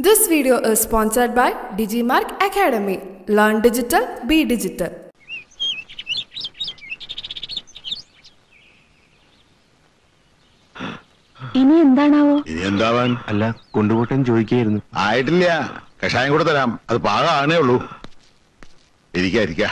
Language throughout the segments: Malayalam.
This video is sponsored by Digimark Academy. Learn digital, be digital. ഇനി എന്താണാവോ ഇനി എന്താവാൻ അല്ല കൊണ്ടുപോട്ടെൻ ചോദിക്കായിരുന്നു ആയിട്ടില്ല കഷായം കൂടെ തരാം അത് പാകമാണേ ഉള്ളൂ ഇരിക്ക ഇരിക്ക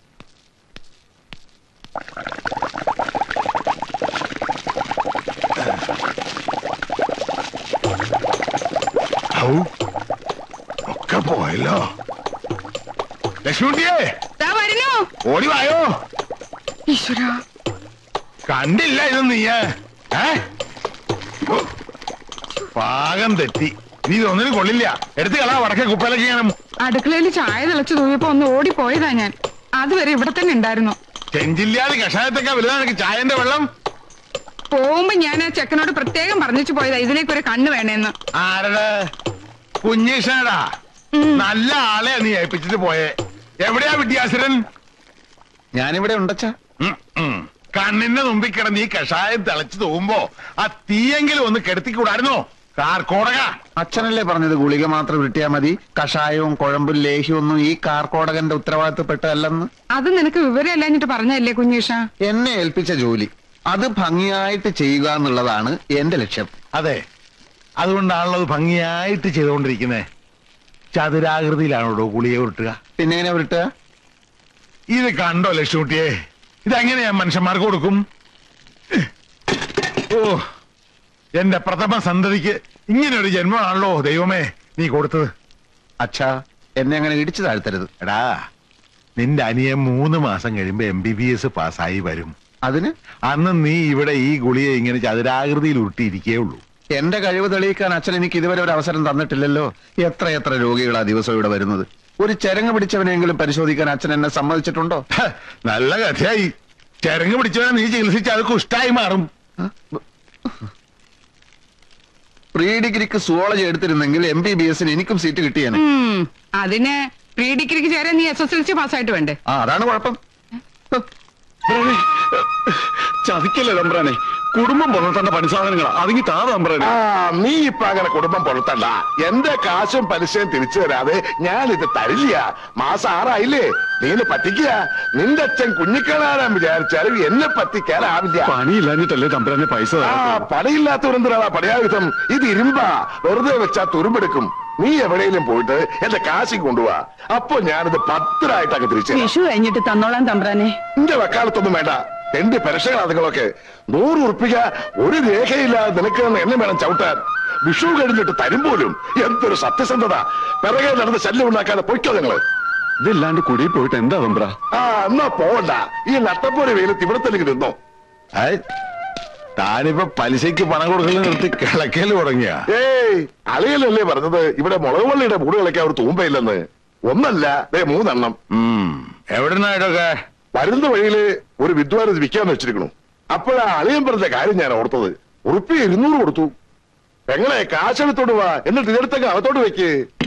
ഔ, ഒക്കെ പോയല്ലോ ലക്ഷ്മിയെ വരുന്നു ഓടി വായോ ഈശ്വര കണ്ടില്ല ഇത് നീ ഏ ഓ, പാകം തെറ്റി നീ ഇതൊന്നിനും കൊള്ളില്ല എടുത്ത് കളാ വടക്കേ കുപ്പയിലൊക്കെ ചെയ്യണം അടുക്കളയിൽ ചായ തിളച്ചു തൂവിയപ്പോ ഒന്ന് ഓടിപ്പോയതാ ഞാൻ അതുവരെ ഇവിടെ തന്നെ ഉണ്ടായിരുന്നു ചെഞ്ചില്ലാതെ കഷായത്തൊക്കെ വലുതാണ് എനിക്ക് ചായന്റെ വെള്ളം പോകുമ്പോ ഞാൻ ആ ചെക്കനോട് പ്രത്യേകം പറഞ്ഞിച്ചു പോയതാ ഇതിലേക്ക് ഒരു കണ്ണ് വേണേന്ന് ആരുടെ കുഞ്ഞീഷനടാ നല്ല ആളെയാ നീ ഏൽപ്പിച്ചിട്ട് പോയെ എവിടെയാ വിദ്യാസുരൻ ഞാനിവിടെ ഉണ്ടച്ച ഉം, ഉം. കണ്ണിന്റെ മുമ്പിൽ കിടന്ന് ഈ കഷായം തിളച്ചു തോകുമ്പോ ആ തീയെങ്കിലും ഒന്ന് കെടുത്തിക്കൂടായിരുന്നോ കാർക്കോടക അച്ഛനല്ലേ പറഞ്ഞത് ഗുളിക മാത്രം കിട്ടിയാ മതി കഷായവും കുഴമ്പും ലേഹ്യവും ഒന്നും ഈ കാർക്കോടകന്റെ ഉത്തരവാദിത്തപ്പെട്ടതല്ലെന്ന് അത് നിനക്ക് വിവരമില്ലാഞ്ഞിട്ട് പറഞ്ഞല്ലേ കുഞ്ഞീഷ എന്നെ ഏൽപ്പിച്ച ജോലി അത് ഭംഗിയായിട്ട് ചെയ്യുക എന്നുള്ളതാണ് എന്റെ ലക്ഷ്യം അതെ അതുകൊണ്ടാണല്ലോ അത് ഭംഗിയായിട്ട് ചെയ്തുകൊണ്ടിരിക്കുന്നേ ചതുരാകൃതിയിലാണോ ഗുളിക ഉരുട്ടുക പിന്നെ എങ്ങനെ വിട്ടുക ഇത് കണ്ടോ ലക്ഷ്മിക്കുട്ടിയെ ഇതെങ്ങനെയാ മനുഷ്യന്മാർക്ക് കൊടുക്കും ഓ എന്റെ പ്രഥമ സന്തതിക്ക് ഇങ്ങനെ ഒരു ജന്മമാണല്ലോ ദൈവമേ നീ കൊടുത്തത് അച്ഛാ എന്നെ അങ്ങനെ ഇടിച്ചു താഴ്ത്തരുത് എടാ നിന്റെ അനിയൻ മൂന്ന് മാസം കഴിയുമ്പോ എം ബി ബി എസ് പാസ്സായി വരും അതിന് അന്ന് നീ ഇവിടെ ഈ ഗുളിക ഇങ്ങനെ ചതുരാകൃതിയിൽ ഉരുട്ടിയിരിക്കേ ഉള്ളൂ എന്റെ കഴിവ് തെളിയിക്കാൻ അച്ഛൻ എനിക്ക് ഇതുവരെ ഒരു അവസരം തന്നിട്ടില്ലല്ലോ എത്ര എത്ര രോഗികളാ ദിവസം ഇവിടെ വരുന്നത് ഒരു ചരങ്ങ് പിടിച്ചവനെങ്കിലും പരിശോധിക്കാൻ അച്ഛൻ എന്നെ സമ്മതിച്ചിട്ടുണ്ടോ ഹ, നല്ല കഥയായി ചെരങ്ങ് പിടിച്ചവനെ നീ ചികിത്സിച്ച് അത് കുഷ്ടായി മാറും പ്രീ ഡിഗ്രിക്ക് സുവോളജി എടുത്തിരുന്നെങ്കിൽ എം ബി ബി എസിന് എനിക്കും സീറ്റ് കിട്ടിയേനെ ഉം അതിന് പ്രീ ഡിഗ്രിക്ക് ചേരാൻ നീ എസ് എസ് എൽ സി പാസ്സായിട്ട് വേണ്ടേ ആ അതാണ് കുഴപ്പം ചതിക്കല്ലേ തമ്പ്രാനെ കുടുംബം പുറത്തേണ്ട പണിസാധനങ്ങളാ അതിങ്ങി താ തമ്പ്രാനെ ആ നീ ഇപ്പൊ അങ്ങനെ കുടുംബം പുറത്തണ്ട എന്റെ കാശും പലിശയും തിരിച്ചു തരാതെ ഞാൻ ഇത് തരില്ല മാസം ആറായില്ലേ നീന് പറ്റിക്കുക നിന്റെ അച്ഛൻ കുഞ്ഞിക്കളാരാൻ വിചാരിച്ചാലും എന്നെ പറ്റിക്കാനാവില്ല പണിയില്ലാഞ്ഞിട്ടല്ലേ തമ്പ്രാനെ പൈസ ആ തരാത്തത്? പണിയില്ലാത്തവരെന്തിനാ പണിയായുധം ഇത് ഇരുമ്പാ വെറുതെ വെച്ചാ തുരുമ്പെടുക്കും നീ എവിടെയെങ്കിലും പോയിട്ട് എന്റെ കാശി കൊണ്ടുപോവാ അപ്പൊ ഞാനിത് പത്തിരായിട്ടൊക്കെ തിരിച്ചു തരാം. വിഷു കഴിഞ്ഞിട്ട് തന്നോളാം തമ്പ്രാനെ നിന്റെ വക്കാലത്തൊന്നും വേണ്ട എന്റെ പരക്ഷകൾ അതുങ്ങളൊക്കെ നൂറ് ഉറപ്പിക്ക ഒരു രേഖയില്ലാതെ നിനക്ക് തന്നെ എന്നെ വേണം ചവിട്ടാൻ വിഷു കഴിഞ്ഞിട്ട് തരും പോലും എന്തൊരു സത്യസന്ധത പിറകെ നടന്ന് ശല്യം ഉണ്ടാക്കാതെ പൊയ്ക്കോ നിങ്ങള് ഇതില്ലാണ്ട് കുടി പോയിട്ട് എന്താ തമ്പ്ര ആ എന്നാ പോവണ്ട ഈ നട്ടപ്പോരി വെയിലത്ത് ഇവിടെ തന്നെ നിന്നോ ഐ, താനിപ്പോ പലിശയ്ക്ക് പണം കൊടുക്കൽ നിർത്തി കിളക്കല് തുടങ്ങിയ ഏയ് അളിയലല്ലേ പറഞ്ഞത് ഇവിടെ മുളക് വള്ളിയുടെ മൂട് കളിക്കാൻ ഒരു തൂമ്പയില്ലെന്ന് ഒന്നല്ല ദേ മൂന്നെണ്ണം എവിടുന്നായിട്ടൊക്കെ വരുന്ന വഴിയില് ഒരു വിദ്വാൻ ഇത് വിൽക്കാന്ന് വെച്ചിരിക്കണു അപ്പോഴാ അളിയൻ പറഞ്ഞ കാര്യം ഞാൻ ഓർത്തത് ഉറുപ്പി ഇരുന്നൂറ് കൊടുത്തു പെങ്ങളെ കാശെടുത്തോട്ട് വാ എന്നിട്ട് ഇതെടുത്തൊക്കെ അകത്തോട്ട് വെക്ക്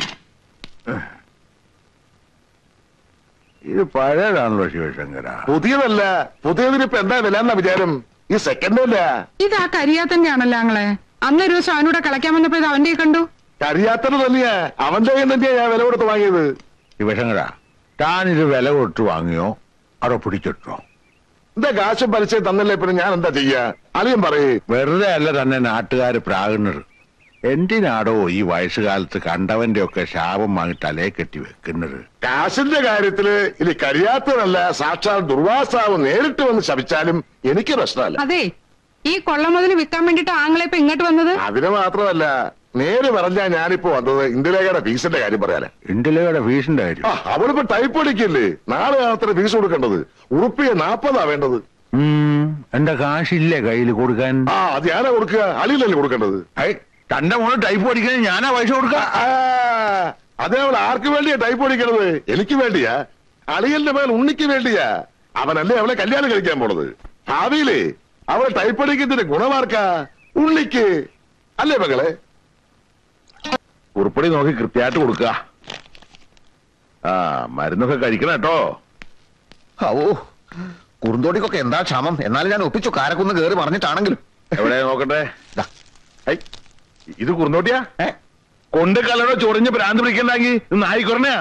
ഇത് പഴയതാണല്ലോ ശിവശങ്കര പുതിയതല്ല പുതിയതിനിപ്പോ എന്താ വില എന്നാ വിചാരം ഈ സെക്കൻഡ് അല്ല ഇത് ആ കരിയാത്തന്റെ ആണല്ലോ ആങ്ങളെ അന്നൊരു ദിവസം അവനൂടെ കളിക്കാൻ വന്നപ്പോ ഇത് അവന്റെ കണ്ടു കഴിയാത്തത് തന്നെയാ അവന്റെ കയ്യിൽ തന്നെയാ ഞാൻ വില കൊടുത്ത് വാങ്ങിയത് ശിവശങ്കര താനിത് വില കൊടുത്ത് വാങ്ങിയോ അതോ പിടിച്ചിട്ടോ എന്താ കാശും പലിശയും തന്നല്ലേ പിന്നെ ഞാൻ എന്താ ചെയ്യാ അളിയൻ പറയേ വെറുതെ അല്ല തന്നെ നാട്ടുകാര് പ്രാകുന്നത് എന്തിനാടോ ഈ വയസ്സുകാലത്ത് കണ്ടവന്റെ ഒക്കെ ശാപം വാങ്ങി തലയെ കെട്ടി വെക്കുന്നത് കാശിന്റെ കാര്യത്തില് ഇനി കഴിയാത്തതല്ല സാക്ഷാൽ ദുർവാസാവ് നേരിട്ട് വന്ന് ശപിച്ചാലും എനിക്ക് പ്രശ്നമല്ല അതെ ഈ കൊള്ള മുതൽ വിൽക്കാൻ വേണ്ടിട്ട് ആങ്ങളെ ഇപ്പൊ ഇങ്ങോട്ട് വന്നത് അതിന് മാത്രമല്ല നേര് പറഞ്ഞാ ഞാനിപ്പോ വന്നത് ഇന്ദിരേഖയുടെ ഫീസിന്റെ കാര്യം പറയാനാ ഇന്ത്യയുടെ ഫീസിന്റെ കാര്യം ആ അവളിപ്പോ ടൈപ്പ് അടിക്കല്ലേ നാളെ അത്ര ഫീസ് കൊടുക്കേണ്ടത് ഉറുപ്പിയെ നാപ്പതാ വേണ്ടത് ഉം, എന്റെ കാശില്ലേ കയ്യിൽ കൊടുക്കാൻ ആ അത് ഞാനാ കൊടുക്കുക അളിയിലല്ലേ കൊടുക്കേണ്ടത് ഐ, തന്റെ മോള് ടൈപ്പ് പഠിക്കാൻ ഞാനാ പൈസ കൊടുക്ക ആ അതേ അവൾ ആർക്ക് വേണ്ടിയാ ടൈപ്പ് അടിക്കണത് എനിക്ക് വേണ്ടിയാ അളിയന്റെ മേൽ ഉണ്ണിക്ക് വേണ്ടിയാ അവനല്ലേ അവളെ കല്യാണം കഴിക്കാൻ പോണത് ഭാവിയിലേ അവളെ ടൈപ്പ് അടിക്കുന്നതിന്റെ ഗുണമാർക്കാ ഉണ്ണിക്ക് അല്ലേ മകളെ ഉരുപ്പടി നോക്കി കൃത്യമായിട്ട് കൊടുക്ക ആ മരുന്നൊക്കെ കഴിക്കണം കേട്ടോ ഓ കുറുന്തോടിക്കൊക്കെ എന്താ ക്ഷമം എന്നാലും ഞാൻ ഒപ്പിച്ചു കാരക്കുന്ന് കയറി പറഞ്ഞിട്ടാണെങ്കിലും എവിടെ നോക്കട്ടെ ദാ, ഐ, ഇത് കുറുന്തോട്ടിയാ ഏ? കൊണ്ട് കലടോ ചൊറിഞ്ഞ് ഭ്രാന്ത് പിടിക്കണ്ടെങ്കിൽ നായിക്കുറനെയാ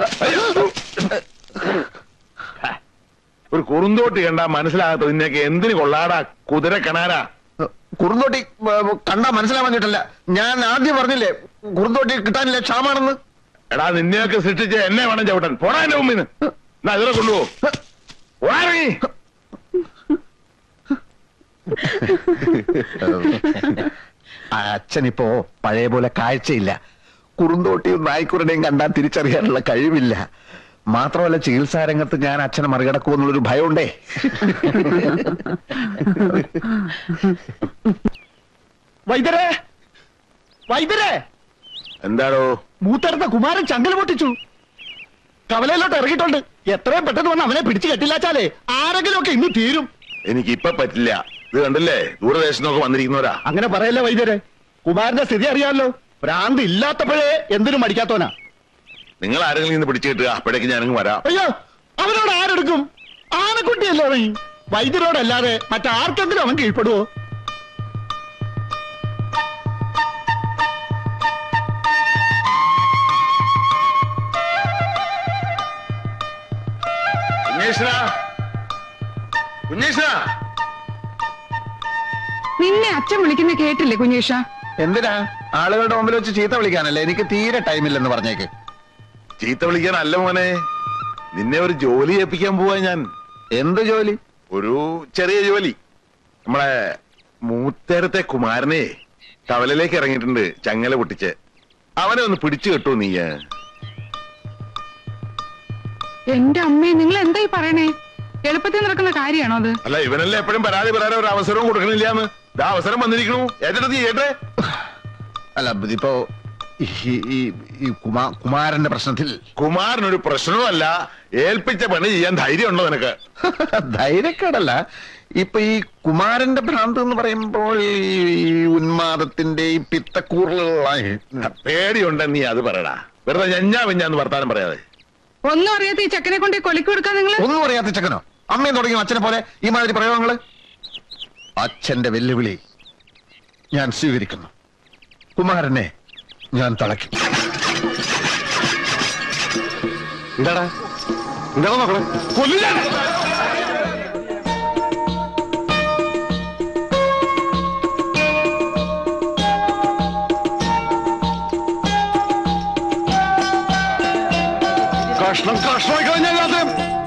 ഒരു കുറുന്തോട്ടി കണ്ടാ മനസ്സിലാകത്ത നിന്നൊക്കെ എന്തിന് കൊള്ളാടാ കുതിര കണാരാ കുറുന്തോട്ടി ഏ, കണ്ടാ മനസ്സിലാവാൻ കിട്ടില്ല ഞാൻ ആദ്യം പറഞ്ഞില്ലേ കുറുന്തോട്ടി കിട്ടാനില്ല ക്ഷാമാണെന്ന് എടാ നിന്നെയൊക്കെ സൃഷ്ടിച്ച് എന്നെ വേണം ചവിട്ടാൻ പോടാ എന്റെ മുമ്പിന്ന് എന്നാ ഇതിലെ കൊണ്ടുപോ പോടാറങ്ങി അച്ഛനിപ്പോ പഴയ പോലെ കാഴ്ചയില്ല കുറുന്തോട്ടിയും നായ്ക്കുരുടെയും കണ്ടാൽ തിരിച്ചറിയാനുള്ള കഴിവില്ല മാത്രമല്ല ചികിത്സാ രംഗത്ത് ഞാൻ അച്ഛനെ മറികടക്കുമെന്നുള്ളൊരു ഭയമുണ്ടേ വൈദ്യരെ വൈദ്യരെ എന്താടോ മൂത്തടുത്ത കുമാരൻ ചങ്കൽ പൊട്ടിച്ചു കവലയിലോട്ട് ഇറങ്ങിയിട്ടുണ്ട് എത്രയും പെട്ടെന്ന് വന്ന് അവനെ പിടിച്ചു കെട്ടില്ലാച്ചാലേ ആരെങ്കിലും ഒക്കെ ഇന്ന് തീരും എനിക്ക് ഇപ്പൊ പറ്റില്ല ഇത് കണ്ടില്ലേ ദൂരദേശത്തൊക്കെ വന്നിരിക്കുന്നവരാ അങ്ങനെ പറയല്ലേ വൈദ്യരെ കുമാരന്റെ സ്ഥിതി അറിയാമല്ലോ ഭ്രാന്ത് ഇല്ലാത്തപ്പോഴേ എന്തിനും മടിക്കാത്തോനാ നിങ്ങൾ ആരെങ്കിലും ഇന്ന് പിടിച്ചു കിട്ടുക അപ്പോഴേക്ക് ഞാനങ്ങ് വരാം അയ്യോ അവനോട് ആരെടുക്കും ആനക്കുട്ടിയല്ലേ അവൻ വൈദ്യരോടല്ലാതെ മറ്റാർക്കെങ്കിലും അവൻ കീഴ്പ്പെടുവോ കുഞ്ഞേശ്വര കുഞ്ഞേശ്വര നിന്നെ അച്ഛൻ വിളിക്കുന്ന കേട്ടില്ലേ കുഞ്ഞേഷ എന്തിനാ ആളുകളുടെ മുമ്പിൽ വെച്ച് ചീത്ത വിളിക്കാനല്ലേ എനിക്ക് തീരെ ടൈമില്ലെന്ന് പറഞ്ഞേക്ക് ചീത്ത വിളിക്കാനല്ല മോനെ നിന്നെ ഒരു ജോലി ഏൽപ്പിക്കാൻ പോവാ ഞാൻ എന്ത് ജോലി ഒരു ചെറിയ ജോലി നമ്മളെ മൂത്തേരത്തെ കുമാരനെ കവലയിലേക്ക് ഇറങ്ങിയിട്ടുണ്ട് ചങ്ങല പൊട്ടിച്ച് അവനെ ഒന്ന് പിടിച്ചു കിട്ടൂ നീ എന്റെ അമ്മേ നിങ്ങൾ എന്തായി പറയണേ എളുപ്പത്തിൽ നടക്കുന്ന കാര്യമാണോ അത് അല്ല ഇവനല്ലേ എപ്പോഴും പരാതി പറയാൻ ഒരു അവസരവും കൊടുക്കണില്ലാന്ന് ഇതാ അവസരം വന്നിരിക്കണു ഏറ്റെടുത്ത് ചെയ്യട്ടെ അല്ല ഇതിപ്പോ ഈ- ഈ ഈ കുമാ കുമാരന്റെ പ്രശ്നത്തിൽ കുമാരനൊരു പ്രശ്നവുമല്ല ഏൽപ്പിച്ച പണി ചെയ്യാൻ ധൈര്യം ഉണ്ടോ നിനക്ക് ധൈര്യക്കേടല്ല ഇപ്പൊ ഈ കുമാരന്റെ ഭ്രാന്ത് എന്ന് പറയുമ്പോൾ ഈ ഉന്മാദത്തിന്റെ ഈ പിത്തക്കൂറലുള്ള പേടിയുണ്ടെ നീ അത് പറയടാ വെറുതെ ഞഞ്ഞാ വെഞ്ഞാന്ന് വർത്താനം പറയാതെ ഒന്നും അറിയാത്ത ഈ ചെക്കനെ കൊണ്ട് കൊലക്ക് കൊടുക്കാൻ നിങ്ങൾ ഒന്നും അറിയാത്ത ചെക്കനോ അമ്മയും തുടങ്ങിയോ അച്ഛനെ പോലെ ഈ മാതിരി പ്രയോഗങ്ങള് അച്ഛന്റെ വെല്ലുവിളി ഞാൻ സ്വീകരിക്കുന്നു കുമാരനെ ഞാൻ തളയ്ക്കും എന്താടാ എന്താ നോക്കണേ കൊല്ലില്ല കഷ്ണം കഷ്ണമായി കഴിഞ്ഞാൽ ആദ്യം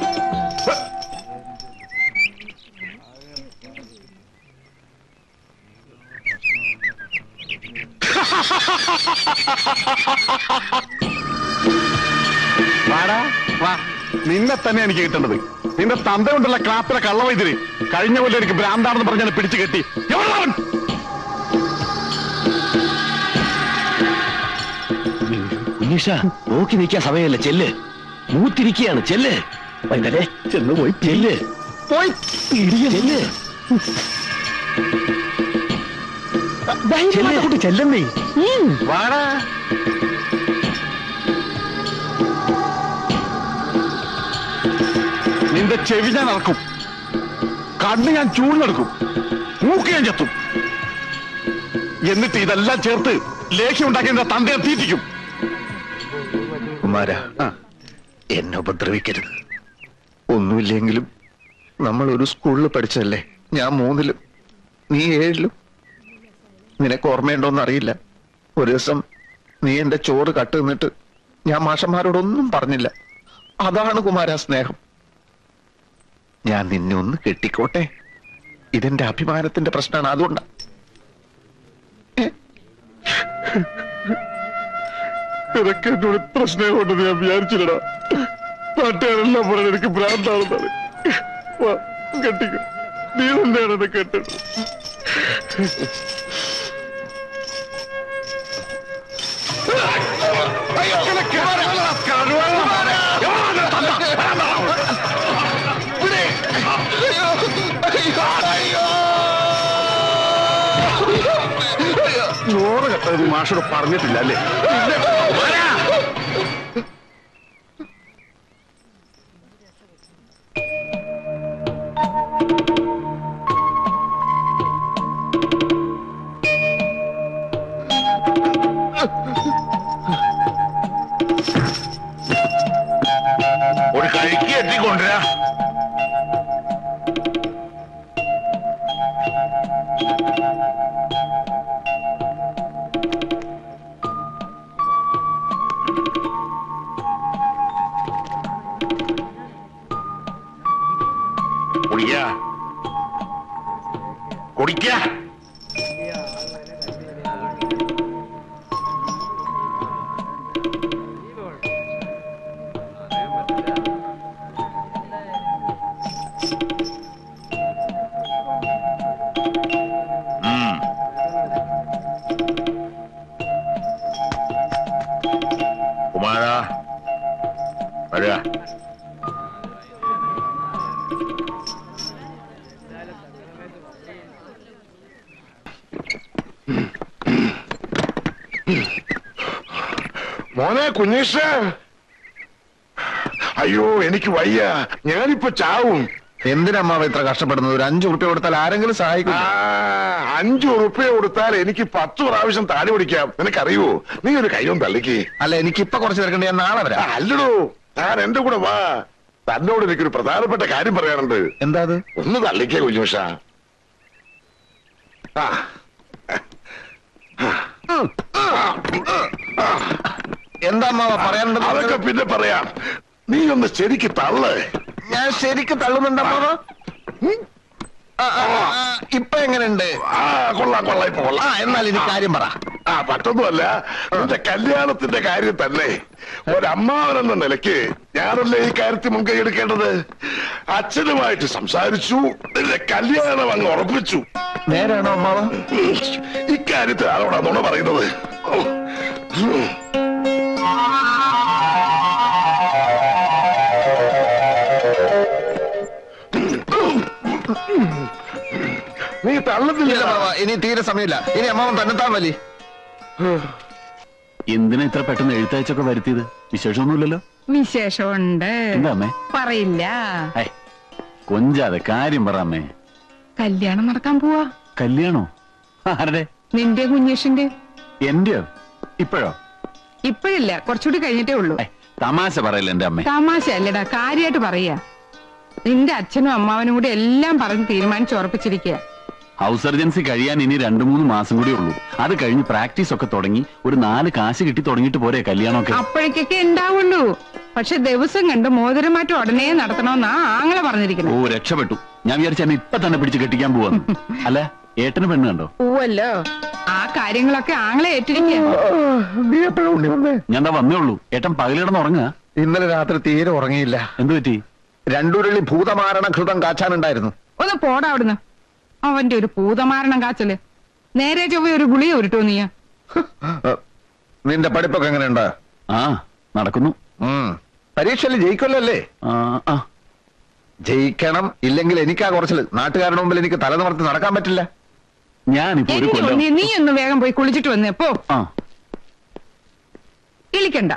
വാടാ വാ നിന്നെ തന്നെ എനിക്ക് കിട്ടേണ്ടത് നിന്റെ തന്ത കൊണ്ടുള്ള ക്ലാപ്പിലെ കള്ളവൈദ്യര് കഴിഞ്ഞ കൊല്ലം എനിക്ക് ഭ്രാന്താണെന്ന് പറഞ്ഞാൽ പിടിച്ചു കെട്ടി എവിടെയാ അവൻ? കുഞ്ഞീഷ നോക്കി നിൽക്കാൻ സമയമല്ല ചെല്ല് മൂത്തിരിക്കുകയാണ് ചെല്ല് വൈകുന്നേരെ ചെന്ന് പോയി ചെല്ല് പോയി ചെല്ല് ധൈര്യമായിട്ട് കുട്ടി ചെല്ലുന്നേ വാടാ നിന്റെ ചെവി ഞാൻ ഇറക്കും കണ്ണ് ഞാൻ ചൂഴ്ന്നെടുക്കും മൂക്ക് ഞാൻ ചെത്തും എന്നിട്ട് ഇതെല്ലാം ചേർത്ത് ലേഖ്യം ഉണ്ടാക്കി എന്റെ തന്തയെ തീറ്റിക്കും കുമാര ആ. എന്നെ ഉപദ്രവിക്കരുത് ഒന്നുമില്ലെങ്കിലും നമ്മൾ ഒരു സ്കൂളിൽ പഠിച്ചതല്ലേ ഞാൻ മൂന്നിലും നീ ഏഴിലും നിനക്ക് ഓർമ്മയുണ്ടോന്ന് അറിയില്ല ഒരു ദിവസം നീ എന്റെ ചോറ് കട്ട് നിന്നിട്ട് ഞാൻ മാഷന്മാരോടൊന്നും പറഞ്ഞില്ല അതാണ് കുമാര സ്നേഹം ഞാൻ നിന്നെ ഒന്ന് കെട്ടിക്കോട്ടെ ഇതെന്റെ അഭിമാനത്തിന്റെ പ്രശ്നമാണ് അതുകൊണ്ടാ നിനക്ക് എന്നോട് ഇത്ര സ്നേഹമുണ്ടെന്ന് ഞാൻ വിചാരിച്ചില്ലടാ നാട്ടുകാരെല്ലാം പറഞ്ഞ എനിക്ക് ഭ്രാന്താണെന്നാണ് വാ, കെട്ടിക്കോ നീ തന്നെയാണ് എന്നെ കെട്ടത് നൂറ് കെട്ടത് മാഷോട് പറഞ്ഞിട്ടില്ല അല്ലേ ഒരു കഴിക്ക് എത്തിക്കൊണ്ടുവരാ കുടിക്ക കുടിക്ക ഉം. കുമാര വരിക മോനെ കുഞ്ഞീഷ അയ്യോ എനിക്ക് വയ്യ ഞാനിപ്പോ ചാവും എന്തിനമ്മാവ ഇത്ര കഷ്ടപ്പെടുന്നത് ഒരു അഞ്ചു റുപ്യ കൊടുത്താൽ ആരെങ്കിലും ആ, സഹായിക്കും അഞ്ചു ഉറുപ്പ്യ കൊടുത്താൽ എനിക്ക് പത്ത് പ്രാവശ്യം താടി പിടിക്കാം നിനക്കറിയോ നീ ഒരു കയ്യും തള്ളിക്ക് അല്ല എനിക്ക് ഇപ്പൊ കുറച്ച് തിരക്കണ്ട ഞാൻ നാളെ ആ, വരാം അല്ലടോ താൻ എന്റെ കൂടെ വാ തന്നോട് എനിക്കൊരു പ്രധാനപ്പെട്ട കാര്യം പറയാനുണ്ട് എന്താ അത് ഒന്ന് തള്ളിക്കേ കുഞ്ഞുഷ ആ എന്താ അമ്മാവ പറയാനുള്ളത് അതൊക്കെ പിന്നെ പറയാം നീ ഒന്ന് ശരിക്ക് തള്ളേ ഞാൻ ശരിക്കും തള്ളുന്നുണ്ട് അമ്മാവ ഉം. ആ, ആ, ആ, ഇപ്പൊ എങ്ങനെയുണ്ട് ആ കൊള്ളാം കൊള്ളാം ഇപ്പൊ ആ കൊള്ളാം എന്നാൽ ഇനി കാര്യം പറ ആ മറ്റൊന്നുമല്ല നിന്റെ കല്യാണത്തിന്റെ കാര്യം തന്നെ ഒരമ്മാവനെന്ന നിലയ്ക്ക് ഞാനല്ലേ ഈ കാര്യത്തിൽ മുൻകൈ എടുക്കേണ്ടത് അച്ഛനുമായിട്ട് സംസാരിച്ചു നിന്റെ കല്യാണം അങ്ങ് ഉറപ്പിച്ചു നേരാണോ അമ്മാവ ഇക്കാര്യത്തിൽ ആരോടാ നുണ പറയുന്നത് ഓ. ഉം. നീ ഇല്ല തള്ളുന്നില്ല അമ്മാവ ഇനി തീരെ സമയമില്ല ഇനി അമ്മാവൻ തന്നെത്താൻ വലി എന്തിനാ ഇത്ര പെട്ടെന്ന് എഴുത്തയച്ചൊക്കെ വരുത്തിയത് വിശേഷമൊന്നുമില്ലല്ലോ വിശേഷമുണ്ട് എന്താ അമ്മേ പറയില്ല ഏ കൊഞ്ചാതെ കാര്യം പറ അമ്മേ കല്യാണം നടക്കാൻ പോവാ കല്യാണോ ആരുടെ നിന്റെ കുഞ്ഞേഷിന്റെ എന്റെയോ ഇപ്പോഴോ ഇപ്പോഴില്ല കുറച്ചുകൂടി കഴിഞ്ഞിട്ടേ ഉള്ളൂ ഏ തമാശ പറയല്ല എന്റെ അമ്മേ തമാശ അല്ലടാ കാര്യമായിട്ട് പറയാ നിന്റെ അച്ഛനും അമ്മാവനും കൂടി എല്ലാം പറഞ്ഞ് തീരുമാനിച്ച് ഉറപ്പിച്ചിരിക്കുക ഹൗസ് സർജൻസി കഴിയാൻ ഇനി രണ്ടു മൂന്ന് മാസം കൂടി ഉള്ളൂ അത് കഴിഞ്ഞ് പ്രാക്ടീസ് ഒക്കെ തുടങ്ങി ഒരു നാല് കാശ് കിട്ടി തുടങ്ങിയിട്ട് പോരെ കല്യാണമൊക്കെ അപ്പോഴേക്കൊക്കെ ഉണ്ടാവുള്ളൂ പക്ഷെ ദിവസം കണ്ട് മോതിരമാറ്റം ഉടനെ നടത്തണമെന്നാ ആങ്ങളെ ഓ പറഞ്ഞിരിക്കുന്നത് രക്ഷപ്പെട്ടു ഞാൻ വിചാരിച്ച എന്നെ ഇപ്പൊ തന്നെ പിടിച്ച് കെട്ടിക്കാൻ പോവാന്ന് അല്ല ഏട്ടന് പെണ്ണ് കണ്ടോ പോവല്ലോ ആ കാര്യങ്ങളൊക്കെ ആങ്ങളെ ഏറ്റിരിക്കുക നീ എപ്പോഴും ഉണ്ണി വന്നേ ഞാൻ എന്താ വന്നേ ഉള്ളൂ ഏട്ടൻ പകലിടന്ന് ഉറങ്ങുക ഇന്നലെ രാത്രി തീരെ ഉറങ്ങിയില്ല എന്തു പറ്റി രണ്ടുരുളി ഭൂതമാരണ ഘൃതം കാച്ചാനുണ്ടായിരുന്നു ഒന്ന് പോടാ അവിടുന്ന് അവന്റെ ഒരു പൂതമാരണം കാച്ചല് നേരെ ചൊവ്വ ഒരു ഗുളിയ ഉരുട്ടോ നീ നിന്റെ പഠിപ്പൊക്കെ എങ്ങനെയുണ്ട് ആ നടക്കുന്നു ഉം. പരീക്ഷയിൽ ജയിക്കുമല്ലോ അല്ലേ ആ ആ ജയിക്കണം ഇല്ലെങ്കിൽ എനിക്കാ കുറച്ചില് നാട്ടുകാരുടെ മുമ്പിൽ എനിക്ക് തല നിവർത്തി നടക്കാൻ പറ്റില്ല ഞാനിപ്പോ ഒരു കൊല്ലം നീ നീ ഒന്ന് വേഗം പോയി കുളിച്ചിട്ട് വന്നേ പോ ആ ഇളിക്കണ്ട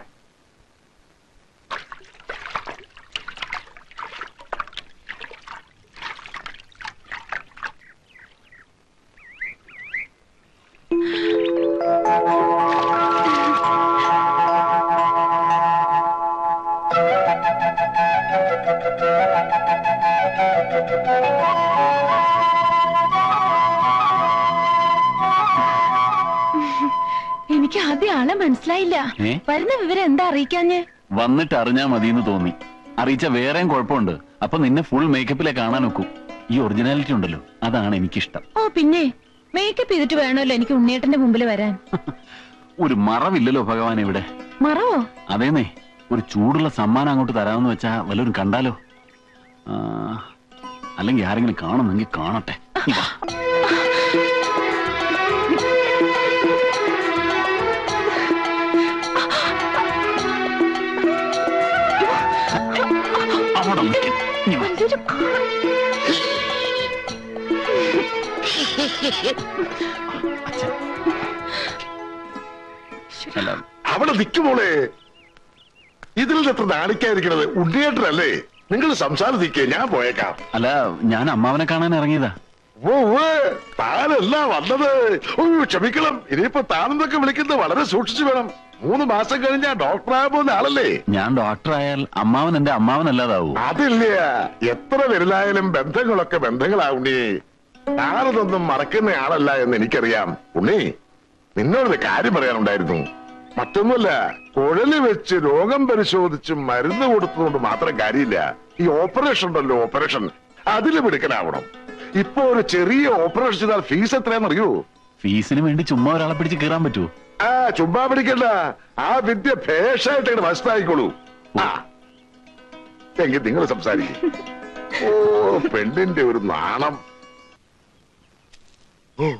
എനിക്ക് ആദ്യം ആളെ മനസ്സിലായില്ല ഏ? വരുന്ന വിവരം എന്താ അറിയിക്കാഞ്ഞ് വന്നിട്ട് അറിഞ്ഞാ മതിയെന്ന് തോന്നി അറിയിച്ച വേറെയും കുഴപ്പമുണ്ട് അപ്പൊ നിന്നെ ഫുൾ മേക്കപ്പിലെ കാണാൻ ഒക്കും ഈ ഒറിജിനാലിറ്റി ഉണ്ടല്ലോ അതാണ് എനിക്കിഷ്ടം ഓ പിന്നെ മേക്കപ്പ് ചെയ്തിട്ട് വേണമല്ലോ എനിക്ക് ഉണ്ണിയേട്ടന്റെ മുമ്പിൽ വരാൻ ഒരു മറവില്ലല്ലോ ഭഗവാൻ ഇവിടെ മറവോ അതേന്നേ ഒരു ചൂടുള്ള സമ്മാനം അങ്ങോട്ട് തരാമെന്ന് വെച്ചാ വല്ലവരും കണ്ടാലോ ആ, അല്ലെങ്കിൽ ആരെങ്കിലും കാണുന്നെങ്കിൽ കാണട്ടെ നീ വാ. അവിടെ നിൽക്ക്. നീ വാ. അച്ഛൻ. അല്ല, അവിടെ നിൽക്കുമോളെ ഇതിൽ നിന്ന് എത്ര നാണിക്കാതിരിക്കണത് ഉണ്ണിയേട്ടനല്ലേ നിങ്ങൾ സംസാരിക്കേ ഞാൻ പോയേക്കാം അല്ല ഞാൻ അമ്മാവനെ കാണാൻ ഇറങ്ങിയതാ ഓ ഓ, താനല്ല വന്നത് ഓ ക്ഷമിക്കണം ഇനിയിപ്പോ താനെന്നൊക്കെ വിളിക്കുന്നത് വളരെ സൂക്ഷിച്ചു വേണം മൂന്ന് മാസം കഴിഞ്ഞാ ഡോക്ടറാകാൻ പോകുന്ന ആളല്ലേ ഞാൻ ഡോക്ടറായാൽ അമ്മാവൻ എന്റെ അമ്മാവനല്ലാതാവൂ അതില്ല എത്ര വലുതായാലും ബന്ധങ്ങളൊക്കെ ബന്ധങ്ങളാവുണ്ണി താനതൊന്നും മറക്കുന്ന ആളല്ല എന്ന് എനിക്കറിയാം ഉണ്ണി നിന്നോടൊരു കാര്യം പറയാനുണ്ടായിരുന്നു മറ്റൊന്നുമല്ല കുഴല് വെച്ച് രോഗം പരിശോധിച്ച് മരുന്ന് കൊടുത്തതുകൊണ്ട് മാത്രം കാര്യമില്ല ഈ ഓപ്പറേഷൻ ഉണ്ടല്ലോ ഓപ്പറേഷൻ അതിൽ മിടുക്കനാവണം ഇപ്പൊ ഒരു ചെറിയ ഓപ്പറേഷൻ ചെയ്താൽ ഫീസ് എത്രയാണെന്നറിയോ ഫീസിന് വേണ്ടി ചുമ്മാ ഒരാളെ പിടിച്ച് കീറാൻ പറ്റുമോ ആ ചുമ്മാ പിടിക്കണ്ട ആ വിദ്യ ഭേഷായിട്ട് ഇങ്ങനെ വശത്തായിക്കോളൂ ആ എങ്കിൽ നിങ്ങൾ സംസാരിക്കും ഓ പെണ്ണിന്റെ ഒരു നാണം ഓ.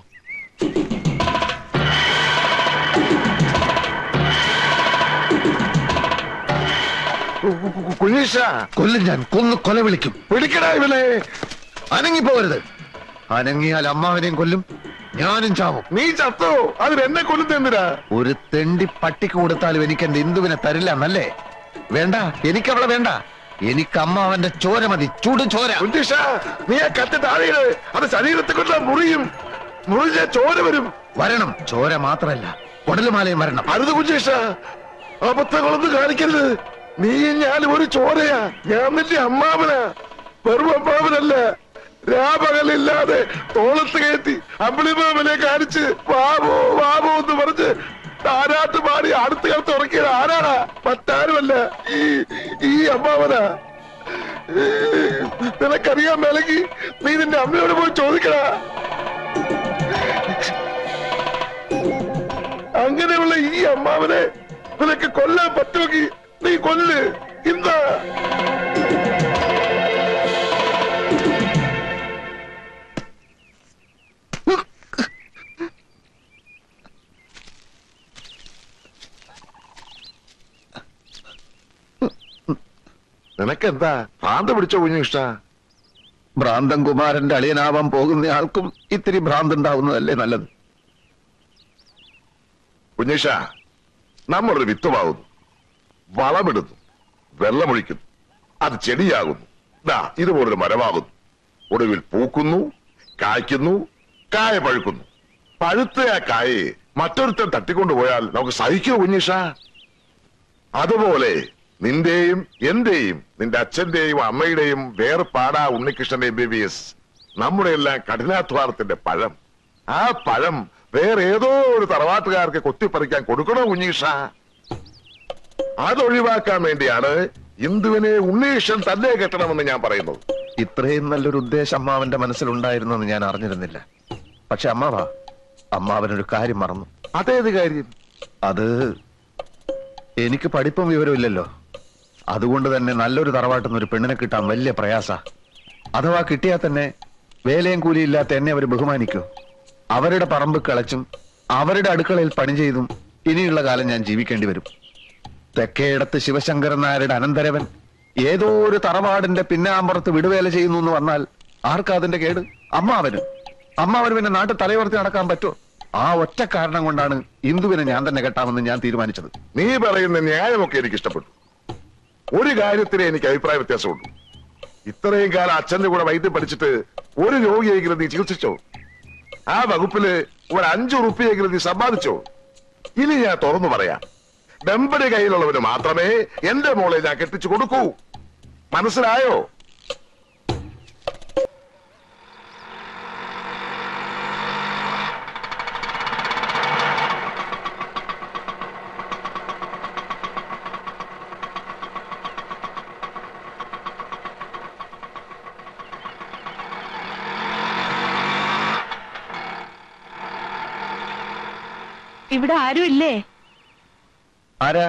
കു- കു- കു- കുഞ്ഞീഷ കൊല്ലും ഞാൻ കൊന്നു കൊല വിളിക്കും പിടിക്കടാ ഇവനെ അനങ്ങിപ്പോവരുത് അനങ്ങിയാൽ അമ്മാവനെയും കൊല്ലും ഞാനും ചാവും നീ ചത്തോ അതിന് എന്നെ കൊല്ലുന്ന എന്തിനാ ഒരു തെണ്ടി പട്ടിക്ക് കൊടുത്താലും എനിക്ക് എന്റെ ഇന്ദുവിനെ തരില്ല എന്നല്ലേ വേണ്ട എനിക്ക് അവളെ വേണ്ട എനിക്ക് അമ്മാവന്റെ ചോര മതി ചൂട് ചോര കുഞ്ഞീഷ നീ ആ കത്തി താഴെയിട് അത് ശരീരത്തെ കൊണ്ട് മുറിയും മുറിഞ്ഞ ചോര വരും വരണം ചോര മാത്രല്ല കൊടലുമാലയും വരണം അരുത് കുഞ്ഞേഷ അബദ്ധങ്ങളൊന്നും കാണിക്കരുത് നീ ഞാനും ഒരു ചോരയാ ഞാൻ നിന്റെ അമ്മാവനാ വെറും അമ്മാവനല്ല രാപകലില്ലാതെ തോളത്ത് കയറ്റി അമ്പിളിമാമനെ കാണിച്ച് വാവോ വാവോ എന്ന് പറഞ്ഞ് താരാട്ട് പാടി അടുത്ത കാലത്ത് ഉറക്കിയത് ആരാടാ മറ്റാരുമല്ല ഈ ഈ അമ്മാവനാ ഏ, നിനക്കറിയാൻ മേലെങ്കിൽ നീ നിന്റെ അമ്മയോട് പോയി ചോദിക്കടാ അങ്ങനെയുള്ള ഈ അമ്മാവനെ നിനക്ക് കൊല്ലാൻ പറ്റുമെങ്കിൽ നീ കൊല്ല് ഇന്ന് നിനക്കെന്താ ഭ്രാന്ത് പിടിച്ച കുഞ്ഞിഷ്ട ഭ്രാന്തൻ കുമാരന്റെ അളിയനാവാൻ പോകുന്ന ആൾക്കും ഇത്തിരി ഭ്രാന്ത് ഉണ്ടാവുന്നതല്ലേ നല്ലത് കുഞ്ഞീഷ നമ്മളൊരു വിത്തുമാകുന്നു വളമിടുന്നു വെള്ളമൊഴിക്കുന്നു അത് ചെടിയാകുന്നു ദാ ഇതുപോലൊരു മരമാകുന്നു ഒടുവിൽ പൂക്കുന്നു കായ്ക്കുന്നു കായ പഴുക്കുന്നു പഴുത്ത ആ കായെ മറ്റൊരുത്തൻ തട്ടിക്കൊണ്ടുപോയാൽ നമുക്ക് സഹിക്കൂ കുഞ്ഞീഷ അതുപോലെ നിന്റെയും എന്റെയും നിന്റെ അച്ഛന്റെയും അമ്മയുടെയും വേർപാടാ ഉണ്ണികൃഷ്ണന്റെ എം ബി ബി എസ് നമ്മുടെ എല്ലാം കഠിനാധ്വാനത്തിന്റെ പഴം ആ പഴം വേറെ ഏതോ ഒരു തറവാട്ടുകാർക്ക് കൊത്തിപ്പറിക്കാൻ കൊടുക്കണോ കുഞ്ഞീഷ അതൊഴിവാക്കാൻ വേണ്ടിയാണ് ഇന്ദുവിനെ ഉണ്ണീഷൻ തന്നെ കെട്ടണമെന്ന് ഞാൻ പറയുന്നത് ഇത്രയും നല്ലൊരു ഉദ്ദേശം അമ്മാവന്റെ മനസ്സിലുണ്ടായിരുന്നെന്ന് ഞാൻ അറിഞ്ഞിരുന്നില്ല പക്ഷെ അമ്മാവാ അമ്മാവനൊരു കാര്യം മറന്നു അതേത് കാര്യം അത് എനിക്ക് പഠിപ്പും വിവരവും ഇല്ലല്ലോ അതുകൊണ്ട് തന്നെ നല്ലൊരു തറവാട്ടിൽ നിന്ന് ഒരു പെണ്ണിനെ കിട്ടാൻ വലിയ പ്രയാസ അഥവാ കിട്ടിയാൽ തന്നെ വേലയും കൂലിയില്ലാത്ത എന്നെ അവർ ബഹുമാനിക്കൂ അവരുടെ പറമ്പ് കിളച്ചും അവരുടെ അടുക്കളയിൽ പണി ചെയ്തും ഇനിയുള്ള കാലം ഞാൻ ജീവിക്കേണ്ടി വരും തെക്കേടത്ത് ശിവശങ്കരൻ നായരുടെ അനന്തരവൻ ഏതോ ഒരു തറവാടിന്റെ പിന്നാമ്പുറത്ത് വിടുവേല ചെയ്യുന്നു എന്ന് വന്നാൽ ആർക്കാ അതിന്റെ കേട് അമ്മാവന് അമ്മാവന് പിന്നെ നാട്ടിൽ തലയുയർത്തി നടക്കാൻ പറ്റുമോ ആ ഒറ്റ കാരണം കൊണ്ടാണ് ഇന്ദുവിനെ ഞാൻ തന്നെ കെട്ടാമെന്ന് ഞാൻ തീരുമാനിച്ചത് നീ പറയുന്ന ന്യായമൊക്കെ എനിക്ക് ഇഷ്ടപ്പെട്ടു ഒരു കാര്യത്തിലെ എനിക്ക് അഭിപ്രായ വ്യത്യാസമുണ്ട് ഇത്രയും കാലം അച്ഛന്റെ കൂടെ വൈദ്യം പഠിച്ചിട്ട് ഒരു രോഗിയെങ്കിലും നീ ചികിത്സിച്ചോ ആ വകുപ്പില് ഒരു അഞ്ചു റുപ്യെങ്കിലും നീ സമ്പാദിച്ചോ ഇനി ഞാൻ തുറന്നു പറയാം വെമ്പടി കയ്യിലുള്ളവന് മാത്രമേ എന്റെ മോളെ ഞാൻ കെട്ടിച്ചു കൊടുക്കൂ മനസ്സിലായോ ഇവിടെ ആരും ഇല്ലേ ആരാ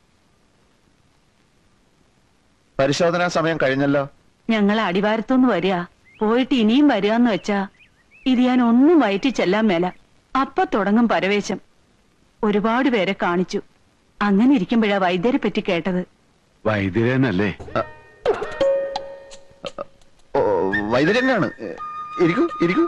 പരിശോധനാ സമയം കഴിഞ്ഞല്ലോ ഞങ്ങൾ അടിവാരത്തുനിന്ന് വരിക പോയിട്ട് ഇനിയും വരികന്ന് വെച്ചാ ഇത് ഞാൻ ഒന്നും വയറ്റി ചെല്ലാൻ മേല അപ്പൊ തുടങ്ങും പരവേശം ഒരുപാട് പേരെ കാണിച്ചു അങ്ങനെ ഇരിക്കുമ്പോഴാ വൈദ്യരെ പറ്റി കേട്ടത് വൈദ്യരനല്ലേ ഓ, വൈദ്യര് തന്നെയാണ് ഏ, ഇരിക്കൂ ഇരിക്കൂ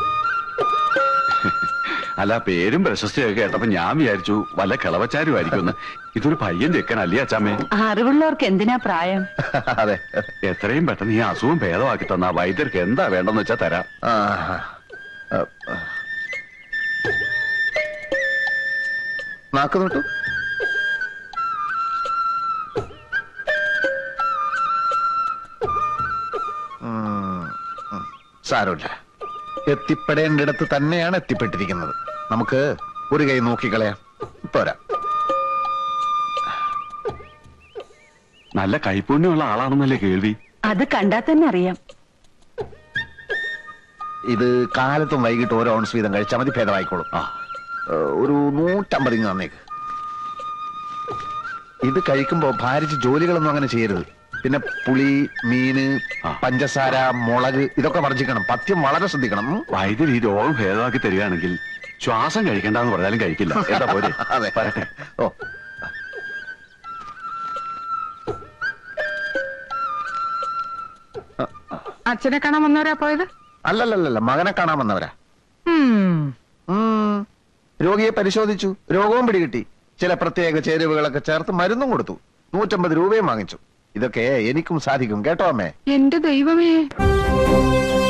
അല്ല പേരും പ്രശസ്തിയൊക്കെ കേട്ടപ്പോ ഞാൻ വിചാരിച്ചു വല്ല കിളവച്ചാരുമായിരിക്കും ഇതൊരു പയ്യൻ ചെക്കൻ അല്ലേ അച്ചാമ്മേ അറിവുള്ളവർക്ക് എന്തിനാ പ്രായം അതെ എത്രയും പെട്ടെന്ന് ഈ അസുഖം ഭേദമാക്കി തന്ന വൈദ്യർക്ക് എന്താ വേണ്ടെന്ന് വെച്ചാ തരാം ആ, ആ, ആ. നാക്ക് തൊട്ടു സാരമില്ല എത്തിപ്പെടേണ്ടിടത്ത് തന്നെയാണ് എത്തിപ്പെട്ടിരിക്കുന്നത് നമുക്ക് ഒരു കൈ നോക്കിക്കളയാം പോരാ നല്ല കൈപ്പുണ്യമുള്ള ആളാണെന്നല്ലേ കേൾവി അത് കണ്ടാൽ തന്നെ അറിയാം ഇത് കാലത്തും വൈകിട്ട് ഓരോ ഔൺസ് വീതം കഴിച്ചാൽ മതി ഭേദമായിക്കോളും ആ ഏഹ്, ഒരു നൂറ്റമ്പത് ഇങ്ങ് തന്നേക്ക് ഇത് കഴിക്കുമ്പോ ഭാരിച്ച് ജോലികളൊന്നും അങ്ങനെ ചെയ്യരുത് പിന്നെ പുളി മീന് ആ. പഞ്ചസാര മുളക് ഇതൊക്കെ വർജിക്കണം പഥ്യം വളരെ ശ്രദ്ധിക്കണം ഉം. വൈദ്യുതി ഈ രോഗം ഭേദമാക്കി തരികയാണെങ്കിൽ ശ്വാസം കഴിക്കണ്ടെന്ന് പറഞ്ഞാലും കഴിക്കില്ല എന്താ പോരെ അതെ വരട്ടെ ഓ അച്ഛനെ കാണാൻ വന്നവരാ പോയത് അല്ലല്ലല്ല മകനെ കാണാൻ വന്നവരാ ഉം. ഉം. രോഗിയെ പരിശോധിച്ചു രോഗവും പിടികിട്ടി ചില പ്രത്യേക ചേരുവകളൊക്കെ ചേർത്ത് മരുന്നും കൊടുത്തു നൂറ്റമ്പത് രൂപയും വാങ്ങിച്ചു ഇതൊക്കെ എനിക്കും സാധിക്കും കേട്ടോ അമ്മേ എന്റെ ദൈവമേ